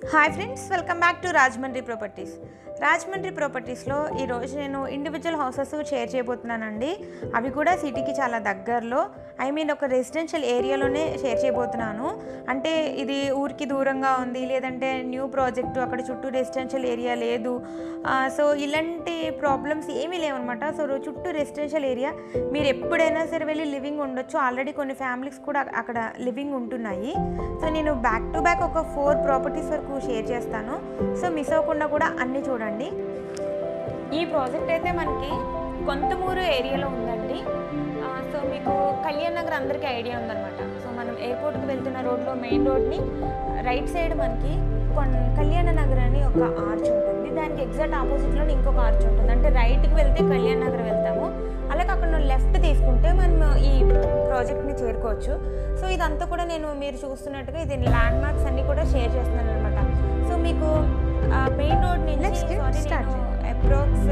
Hi friends welcome back to Rajahmundry properties Rajahmundry ప్రాపర్టీస్లో ఈరోజు నేను ఇండివిజువల్ హౌసెస్ షేర్ చేయబోతున్నానండి అవి కూడా సిటీకి చాలా దగ్గరలో ఐ మీన్ ఒక రెసిడెన్షియల్ ఏరియాలోనే షేర్ చేయబోతున్నాను అంటే ఇది ఊరికి దూరంగా ఉంది లేదంటే న్యూ ప్రాజెక్టు అక్కడ చుట్టూ రెసిడెన్షియల్ ఏరియా లేదు సో ఇలాంటి ప్రాబ్లమ్స్ ఏమీ లేవన్నమాట సో చుట్టూ రెసిడెన్షియల్ ఏరియా మీరు ఎప్పుడైనా సరే వెళ్ళి లివింగ్ ఉండొచ్చు ఆల్రెడీ కొన్ని ఫ్యామిలీస్ కూడా అక్కడ లివింగ్ ఉంటున్నాయి సో నేను బ్యాక్ టు బ్యాక్ ఒక ఫోర్ ప్రాపర్టీస్ వరకు షేర్ చేస్తాను సో మిస్ అవ్వకుండా కూడా అన్నీ చూడండి ఈ ప్రాజెక్ట్ అయితే మనకి కొంతమూరు ఏరియాలో ఉందండి ఆ, సో మీకు కళ్యాణ్ నగర్ అందరికీ ఐడియా ఉందన్నమాట సో మనం ఎయిర్పోర్ట్కి వెళ్తున్న రోడ్లో మెయిన్ రోడ్ని రైట్ సైడ్ మనకి కొన్ కళ్యాణ నగర్ అని ఒక ఆర్చ్ ఉంటుంది దానికి ఎగ్జాక్ట్ ఆపోజిట్లో ఇంకొక ఆర్చ్ ఉంటుంది అంటే రైట్కి వెళ్తే కళ్యాణ్ నగర్ వెళ్తాము అలాగే అక్కడ లెఫ్ట్ తీసుకుంటే మనం ఈ ప్రాజెక్ట్ని చేరుకోవచ్చు సో ఇదంతా కూడా నేను మీరు చూస్తున్నట్టుగా ఇది ల్యాండ్ మార్క్స్ అన్ని కూడా షేర్ చేస్తున్నాను అనమాట సో మీకు మెయిన్ రోడ్ Let's నుంచి get సారీ started. నేను అప్రోక్స్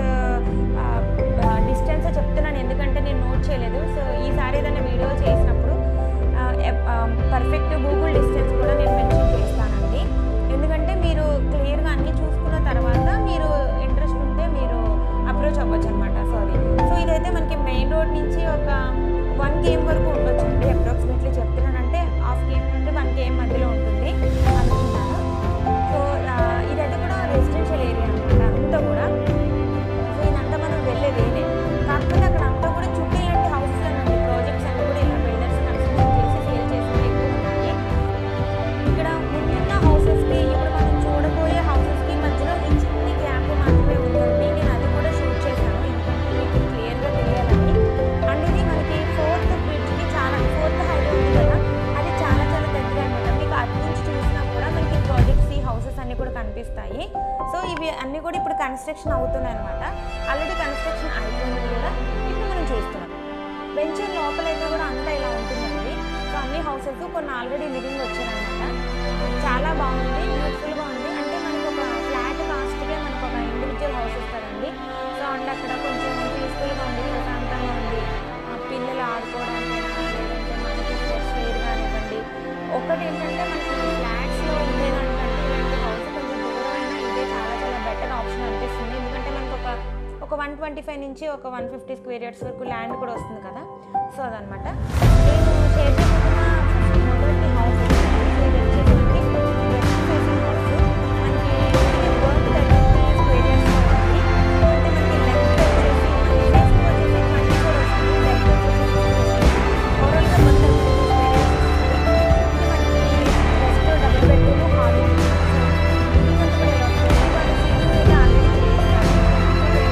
డిస్టెన్స్ చెప్తున్నాను ఎందుకంటే నేను నోట్ చేయలేదు సో ఈసారి ఏదైనా వీడియో చేసినప్పుడు పర్ఫెక్ట్ గూగుల్ డిస్టెన్స్ కూడా నేను మెన్షన్ చేస్తానండి ఎందుకంటే మీరు క్లియర్గా అన్ని చూసుకున్న తర్వాత మీరు ఇంట్రెస్ట్ ఉంటే మీరు అప్రోచ్ అవ్వచ్చు అనమాట సారీ సో ఇదైతే మనకి మెయిన్ రోడ్ నుంచి ఒక వన్ కేఎం వరకు ఉండొచ్చు అండి అప్రాక్సిమేట్లీ చెప్తున్నానంటే హాఫ్ కేఎం నుండి వన్ కేఎం మధ్యలో ఉంటుంది అనుకుంటున్నాను సో ఆ, ఇదైతే కూడా రెసిడెన్షియల్ ఏరియా అనమాట అంతా కూడా సో ఇదంతా మనం వెళ్ళేది ఏదే కాకపోతే అక్కడ అంతా కూడా చుట్టూ ఇలాంటి హౌసెస్ అండి ప్రాజెక్ట్స్ అన్ని కూడా ఇలా బిల్డర్స్ కన్స్ట్రక్షన్ చేసి సేల్ చేసి ఎక్కువ ఉన్నాయి ఇక్కడ ముందున్న హౌసెస్కి ఇప్పుడు మనం చూడబోయే హౌసెస్కి మధ్యలో ఈ చిన్ని గ్యాప్ మాత్రమే ఉందండి నేను అది కూడా షూట్ చేశాను ఎందుకంటే మీకు క్లియర్గా తెలియాలని అండ్ ఇది మనకి ఫోర్త్ బ్రిడ్జ్కి చాలా ఫోర్త్ హైవే ఉంది కదా అది చాలా చాలా దగ్గర అనమాట మీకు అటు నుంచి చూసినా కూడా మనకి ప్రాజెక్ట్స్ ఈ హౌసెస్ అన్ని కూడా కనిపిస్తాయి సో ఇవి అన్ని కూడా ఇప్పుడు కన్స్ట్రక్షన్ అవుతున్నాయి అనమాట ఆల్రెడీ కన్స్ట్రక్షన్ అయిపోయింది కూడా ఇప్పుడు మనం చూస్తున్నాం వెంచర్ లోపలైతే కూడా అంతా ఇలా ఉంటుందండి సో అన్ని హౌసెస్ కొన్ని ఆల్రెడీ లివింగ్ వచ్చారనమాట చాలా బాగుంది బ్యూటిఫుల్గా ఉంది అంటే మనకు ఒక ఫ్లాట్ కాస్ట్కే మనకు ఒక ఇండివిజువల్ హౌస్ ఇస్తారండి సో అండ్ అక్కడ కొంచెం పీస్ఫుల్గా ఉంది ప్రశాంతంగా ఉంది ఆ, పిల్లలు ఆడుకోవడానికైనా లేదంటే మనకి స్ట్రెస్ వేరు కానివ్వండి ఒకటి ఏంటంటే మనకి ఫ్లాట్స్లో ఉండేదానికంటే ఇలాంటి హౌస్ కొంచెం దూరమైనా ఇదే చాలా చాలా బెటర్ ఆప్షన్ అనిపిస్తుంది ఎందుకంటే మనకు ఒక ఒక వన్ ట్వంటీ ఫైవ్ నుంచి ఒక వన్ ఫిఫ్టీ స్క్వేర్ యార్డ్స్ వరకు ల్యాండ్ కూడా వస్తుంది కదా సో అదనమాట నేను షేర్ చేసుకున్న మొదటి హౌస్ ఇది వచ్చేసి మనకి వెస్ట్ ఫేసింగ్ హౌస్ మనకి వర్క్ థర్టీ స్క్వేర్ యార్డ్స్ ఉంది అంటే మనకి లెఫ్ట్ వచ్చేసి మనకి లెఫ్ట్ వచ్చేసి ట్వంటీ ఫోర్ వస్తుంది లెఫ్ట్ వచ్చేసి ఓవరాల్గా మొత్తం స్క్వేర్ యార్డ్స్ వస్తుంది ఇది మనకి వెస్ట్ డబుల్ బెడ్రూమ్ హాల్ ఇది మనకి కూడా ఇలా వస్తుంది వాళ్ళు సీలింగ్ అయితే ఆల్రెడీ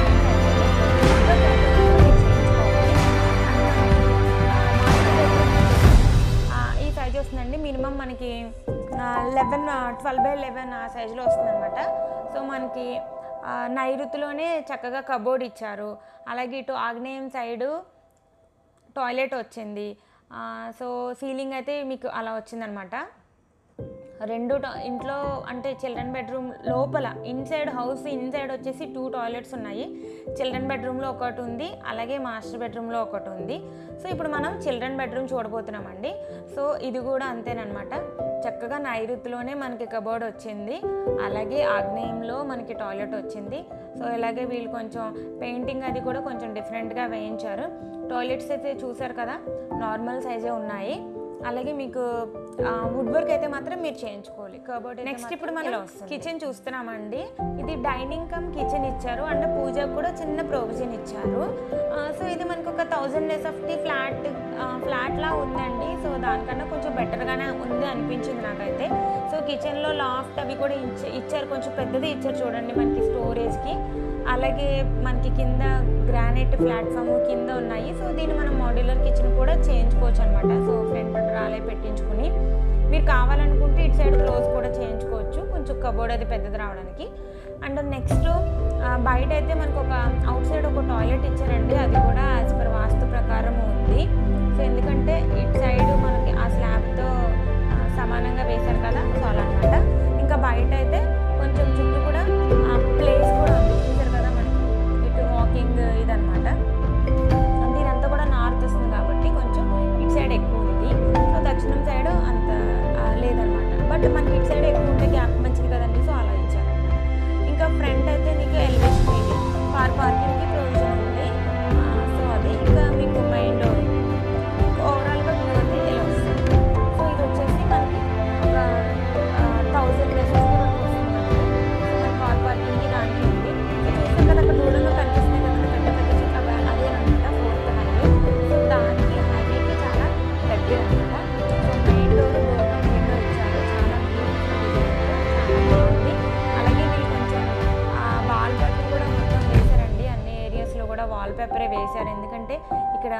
ఈ సైజ్ వస్తుందండి మినిమం మనకి లెవెన్ ట్వెల్వ్ బై లెవెన్ ఆ సైజులో వస్తుందన్నమాట సో మనకి ఆ, నైరుతిలోనే చక్కగా కబోర్డ్ ఇచ్చారు అలాగే ఇటు ఆగ్నేయం సైడు టాయిలెట్ వచ్చింది ఆ, సో సీలింగ్ అయితే మీకు అలా వచ్చిందనమాట రెండు టా- ఇంట్లో అంటే చిల్డ్రన్ బెడ్రూమ్ లోపల ఇన్సైడ్ హౌస్ ఇన్సైడ్ వచ్చేసి టూ టాయిలెట్స్ ఉన్నాయి చిల్డ్రన్ బెడ్రూమ్లో ఒకటి ఉంది అలాగే మాస్టర్ బెడ్రూమ్లో ఒకటి ఉంది సో ఇప్పుడు మనం చిల్డ్రన్ బెడ్రూమ్ చూడబోతున్నామండి సో ఇది కూడా అంతేనమాట చక్కగా నైరుతిలోనే మనకి కబోర్డ్ వచ్చింది అలాగే ఆగ్నేయంలో మనకి టాయిలెట్ వచ్చింది సో ఇలాగే వీళ్ళు కొంచెం పెయింటింగ్ అది కూడా కొంచెం డిఫరెంట్గా వేయించారు టాయిలెట్స్ అయితే చూసారు కదా నార్మల్ సైజే ఉన్నాయి అలాగే మీకు వుడ్ వర్క్ అయితే మాత్రం మీరు చేయించుకోవాలి కబోర్డ్ నెక్స్ట్ ఇప్పుడు మనం కిచెన్ చూస్తున్నామండి ఇది డైనింగ్ కమ్ కిచెన్ ఇచ్చారు అండ్ పూజకు కూడా చిన్న ప్రొవిజన్ ఇచ్చారు సో ఇది మనకు ఒక thousand days of the flat flat లా ఉందండి సో దానికన్నా కొంచెం బెటర్గానే ఉంది అనిపించింది నాకైతే సో కిచెన్లో లాఫ్ట్ అవి కూడా ఇచ్చ- ఇచ్చారు కొంచెం పెద్దది ఇచ్చారు చూడండి మనకి స్టోరేజ్కి అలాగే మనకి కింద గ్రానైట్ ప్లాట్ఫామ్ కింద ఉన్నాయి సో దీన్ని మనం మాడ్యులర్ కిచెన్ కూడా చేయించుకోవచ్చు అనమాట సో ఫ్రంట్ రాలే పెట్టించుకుని మీరు కావాలనుకుంటే ఇటు సైడ్ క్లోజ్ కూడా చేయించుకోవచ్చు కొంచెం కబోర్డ్ అది పెద్దది రావడానికి అండ్ నెక్స్ట్ బయట అయితే మనకు ఒక అవుట్ సైడ్ ఒక టాయిలెట్ ఇచ్చారండి అది కూడా యాజ్ పర్ వాస్తు ప్రకారం ఉంది సో ఎందుకంటే ఇటు సైడ్ మనకి ఆ స్లాబ్తో సమానంగా వేశారు కదా సో అలా అనమాట ఇంకా బయట అయితే కొంచెం చుట్టూ కూడా ప్లేస్ కూడా ఉంది చూసారు కదా మనకి ఇటు వాకింగ్ ఇదనమాట అంటే ఇదంతా కూడా నార్త్ వస్తుంది కాబట్టి కొంచెం ఇటు సైడ్ ఎక్కువ ఉంది సో దక్షిణం సైడ్ అంత ఆ, లేదనమాట బట్ మనకి ఇటు సైడ్ ఎక్కువ ఉంటే గ్యాప్ మంచిది కదండి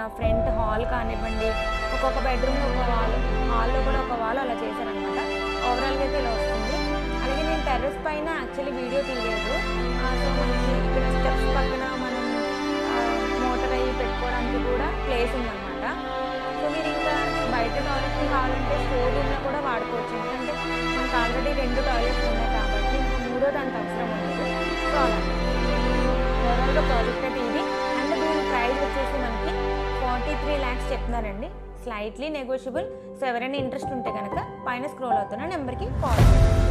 ఫ్రంట్ హాల్ కానివ్వండి ఒక్కొక్క బెడ్రూమ్లో ఒక వాల్ హాల్లో కూడా ఒక వాల్ అలా చేశారనమాట ఓవరాల్గా అయితే ఇలా వస్తుంది అలాగే నేను టెర్రస్ పైన యాక్చువల్లీ వీడియో తీయలేదు ఆ, సో మనకి ఇక్కడ స్టెప్స్ పక్కన మనం మోటార్ అయ్యి పెట్టుకోవడానికి కూడా ప్లేస్ ఉందన్నమాట సో మీరు ఇంకా బయట టాయిలెట్ కావాలంటే స్టోర్ రూమ్లో కూడా వాడుకోవచ్చు ఎందుకంటే మనకు ఆల్రెడీ రెండు టాయిలెట్స్ ఉన్నాయి కాబట్టి ఇంకా మూడో దానికి అవసరం ఉండదు సో అలా ఓవరాల్గా ప్రాజెక్ట్ అయితే ఇది అండ్ దీని ప్రైస్ వచ్చేసి మనకి ఫార్టీ త్రీ ల్యాక్స్ చెప్తున్నారండి స్లైట్లీ నెగోషియబుల్ సో ఎవరైనా ఇంట్రెస్ట్ ఉంటే కనుక పైన స్క్రోల్ అవుతున్న నెంబర్కి కాల్ చేయండి